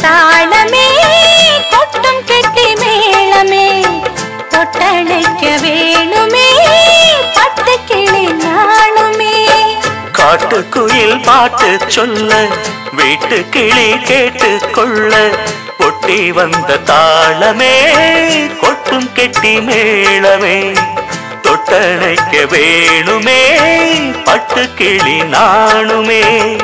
தாளமே கொட்டும் கெட்டி மேளமே தொட்டணைக்க வேணுமே பட்டு கிளி நாளுமே காட்டுக்குயில் பாட்டு சொல்ல வீட்டு கிளி கேட்டு கொள்ள ஒட்டி வந்த தாளமே கொட்டும் கெட்டி மேளமே தொட்டணைக்க வேணுமே பட்டு கிளி நாணுமே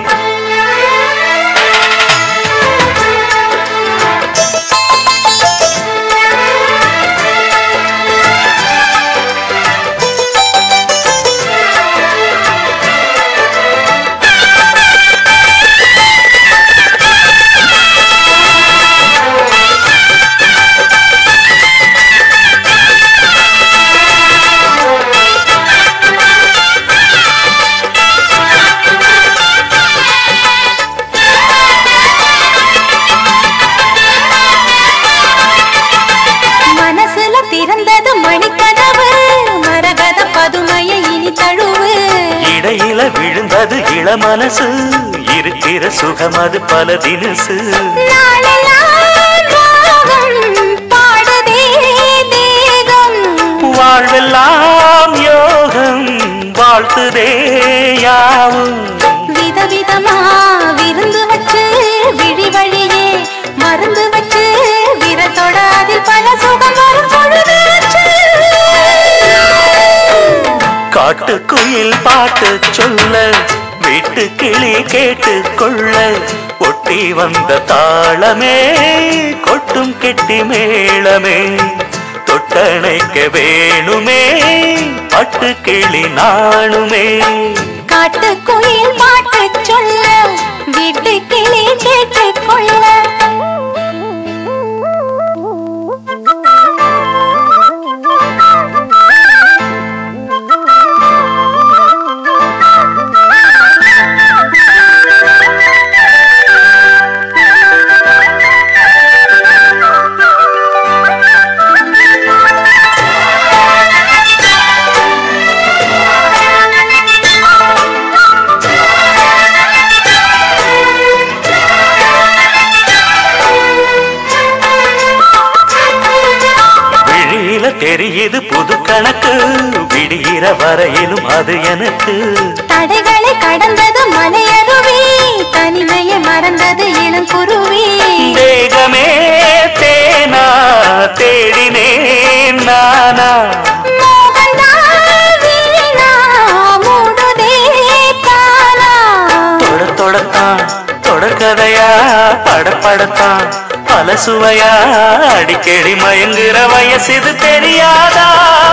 மனசுல திறந்தது மணிக்கதவு மரகத பதுமையை இனி தழுவு இடையில விழுந்தது இளமனசு இருக்கிற சுகம் அது பல தினசு நாளெல்லாம் ராகம் பாடுதே தேகம் வாழ்வெல்லாம் யோகம் வாழ்த்துதே யாவும் விதவிதமா விருந்து வச்சு விழி வழியே மருந்து வச்சு விரத்தோட அதில் பல சுகம் வரும் பொழுதாச்சு காட்டுக்குயில் பாட்டு சொல்ல வீட்டு கிளி கேட்டு கொள்ள ஒட்டி வந்த தாளமே கொட்டும் கெட்டி மேளமே தொட்டணைக்க வேணுமே பட்டு கிளி நாணுமே காட்டுக்குயில் பாட்டு சொல்ல வீட்டு கிளி கேட்டுக் கொள்ள விழியில தெரியுது புது கணக்கு விடிகிற வரையிலும் அது எனக்கு தடைகளை கடந்தது மலையருவி தனிமையை மறந்தது இளங்குருவி தேகமே தேனா தேடினேன் நானா மோகந்தான் வீணா மூடுதே தானா தொட தொடத்தான் தொடர்கதையா படப்படத்தான் பல சுவையா அடிக்கடி மயங்குற வயசு இது தெரியாதா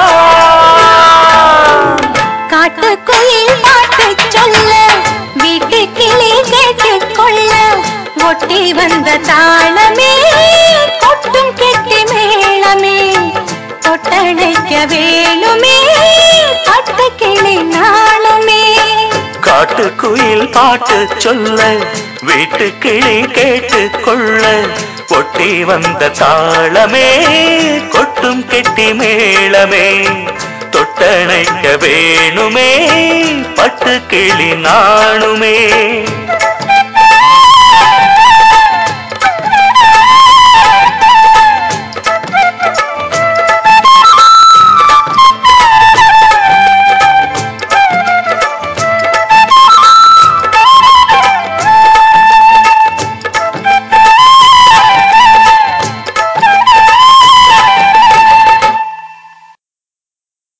காட்டுக்குயில் பாட்டு சொல்ல வீட்டு கிளி கேட்டுக் கொள்ள ஒட்டி வந்த தாளமே கொட்டும் கெட்டி மேளமே தொட்டணைக்க வேணுமே பட்டு கிளி நாளுமே காட்டுக்குயில் பாட்டு சொல்ல வீட்டு கிளி கேட்டு கொள்ள ஒட்டி வந்த தாளமே கொட்டும் கெட்டி மேளமே தொட்டணைக்க வேணுமே பட்டு கிளி நாணுமே